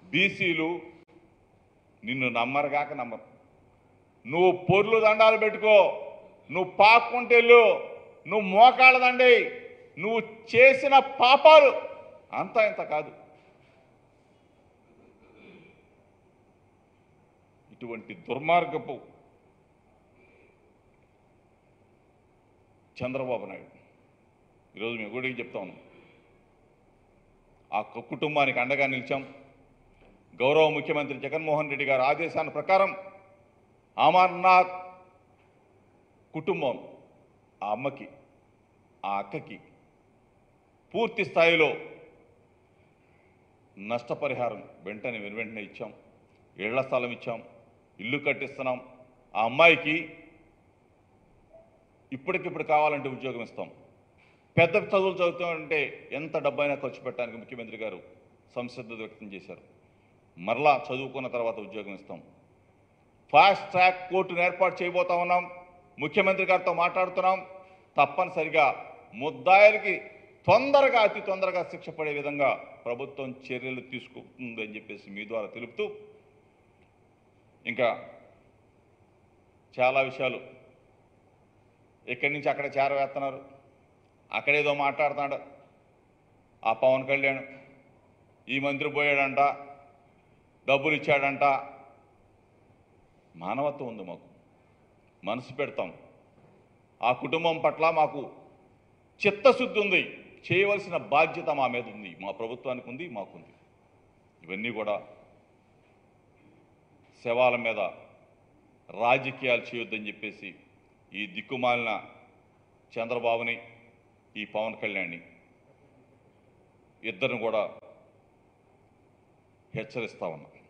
బీసీలు నిన్ను నమ్మరుగాక నమ్మరు నువ్వు పొర్లు దండాలు పెట్టుకో నువ్వు పాక్కుంటెళ్ళు నువ్వు మోకాళ్ళ దండి నువ్వు చేసిన పాపాలు అంతా ఇంత కాదు ఇటువంటి దుర్మార్గపు చంద్రబాబు నాయుడు ఈరోజు మేము కూడా చెప్తా ఉన్నాం ఆ కు- కుటుంబానికి అండగా నిలిచాం గౌరవ ముఖ్యమంత్రి జగన్మోహన్ రెడ్డి గారి ఆదేశాల ప్రకారం అమర్నాథ్ కుటుంబం ఆ అమ్మకి ఆ అక్కకి పూర్తి స్థాయిలో నష్టపరిహారం వెంటనే వెను వెంటనే ఇచ్చాం ఇళ్ల స్థలం ఇచ్చాం ఇల్లు కట్టిస్తున్నాం ఆ అమ్మాయికి ఇప్పటికిప్పుడు కావాలంటే ఉద్యోగం ఇస్తాం పెద్ద చదువులు చదువుతామంటే ఎంత డబ్బైనా ఖర్చు పెట్టడానికి ముఖ్యమంత్రి గారు సంసిద్ధత వ్యక్తం చేశారు మరలా చదువుకున్న తర్వాత ఉద్యోగం ఇస్తాం ఫాస్ట్ ట్రాక్ కోర్టును ఏర్పాటు చేయబోతా ఉన్నాం ముఖ్యమంత్రి గారితో మాట్లాడుతున్నాం తప్పనిసరిగా ముద్దాయిలకి తొందరగా అతి తొందరగా శిక్ష పడే విధంగా ప్రభుత్వం చర్యలు తీసుకుంటుందని చెప్పేసి మీ ద్వారా తెలుపుతూ ఇంకా చాలా విషయాలు ఇక్కడి నుంచి అక్కడ చేరవేస్తున్నారు అక్కడేదో మాట్లాడుతున్నాడు ఆ పవన్ కళ్యాణ్ ఈ మంత్రి పోయాడంట డబ్బులు ఇచ్చాడంట మానవత్వం ఉంది మాకు మనసు పెడతాం ఆ కుటుంబం పట్ల మాకు చిత్తశుద్ధి ఉంది చేయవలసిన బాధ్యత మా మీద ఉంది మా ప్రభుత్వానికి ఉంది మాకుంది ఇవన్నీ కూడా శవాల మీద రాజకీయాలు చేయొద్దని చెప్పేసి ఈ దిక్కుమాలిన చంద్రబాబుని ఈ పవన్ కళ్యాణ్ని ఇద్దరిని కూడా హెచ్చరిస్తా ఉన్నా